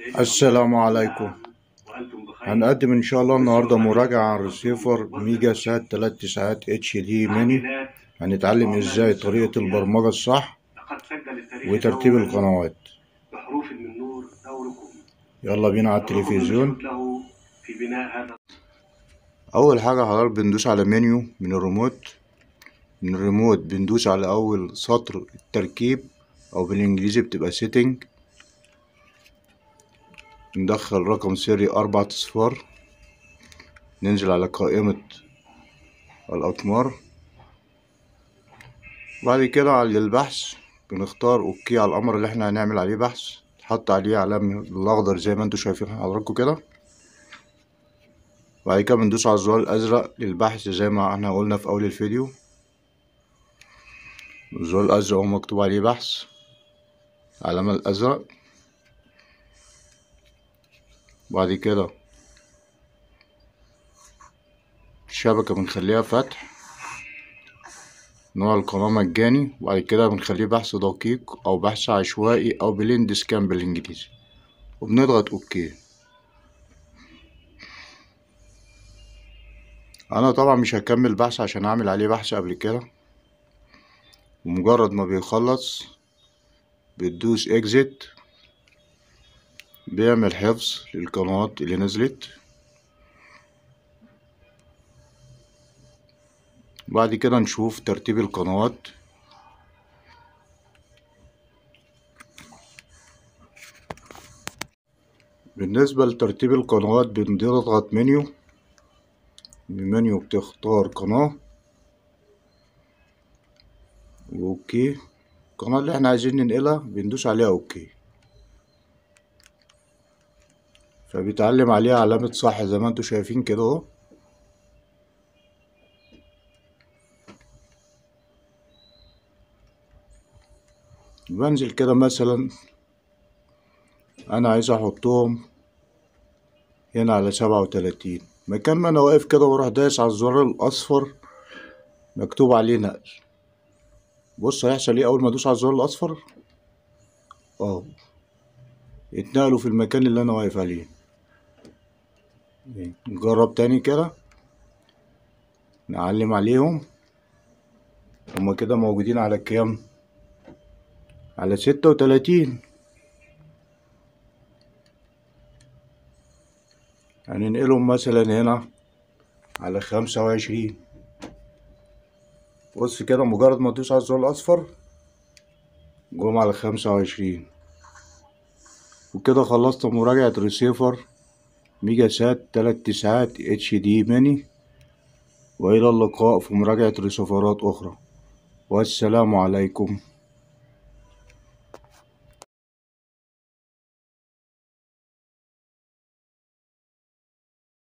السلام عليكم هنقدم ان شاء الله النهارده مراجعة عن ريسيفر ميجا سات تلات تسعات اتش دي ميني هنتعلم ازاي طريقة البرمجة الصح وترتيب القنوات بحروف من نور دوركم يلا بينا على التلفزيون له في بناء هذا اول حاجة حضرتك بندوس على منيو من الريموت من الريموت بندوس على اول سطر التركيب او بالانجليزي بتبقى سيتنج ندخل رقم سري أربعة أصفار ننزل على قائمة الأقمار بعد كده على البحث بنختار أوكي على الأمر اللي احنا هنعمل عليه بحث تحط عليه علامة الأخضر زي ما انتوا شايفين حضراتكم كده بعد كده بندوس على الزرار الأزرق للبحث زي ما احنا قلنا في أول الفيديو الزرار الأزرق هو مكتوب عليه بحث علامة الأزرق بعد كده الشبكة بنخليها فتح نوع القناة مجاني وبعد كده بنخليه بحث دقيق أو بحث عشوائي أو بليند سكان بالإنجليزي وبنضغط أوكي أنا طبعا مش هكمل بحث عشان أعمل عليه بحث قبل كده ومجرد ما بيخلص بتدوس اكزيت بيعمل حفظ للقنوات اللي نزلت بعد كده نشوف ترتيب القنوات بالنسبة لترتيب القنوات بنضغط منيو من منيو بتختار قناة واوكي القناة اللي احنا عايزين ننقلها بندوس عليها اوكي فبيتعلم عليها علامة صح زي ما انتوا شايفين كده اهو بنزل كده مثلا انا عايز احطهم هنا على سبعة وتلاتين مكان ما انا واقف كده واروح دايس على الزرار الاصفر مكتوب عليه نقل بص هيحصل ايه اول ما ادوس على الزرار الاصفر اه اتنقلوا في المكان اللي انا واقف عليه نجرب تاني كده نعلم عليهم هما كده موجودين على كام على ستة وتلاتين هننقلهم مثلا هنا على خمسة وعشرين بص كده مجرد ما تدوس على الزر الأصفر جم على خمسة وعشرين وكده خلصت مراجعة ريسيفر ميجا سات تلات تسعات اتش دي ميني وإلى اللقاء في مراجعة ريسيفرات أخرى والسلام عليكم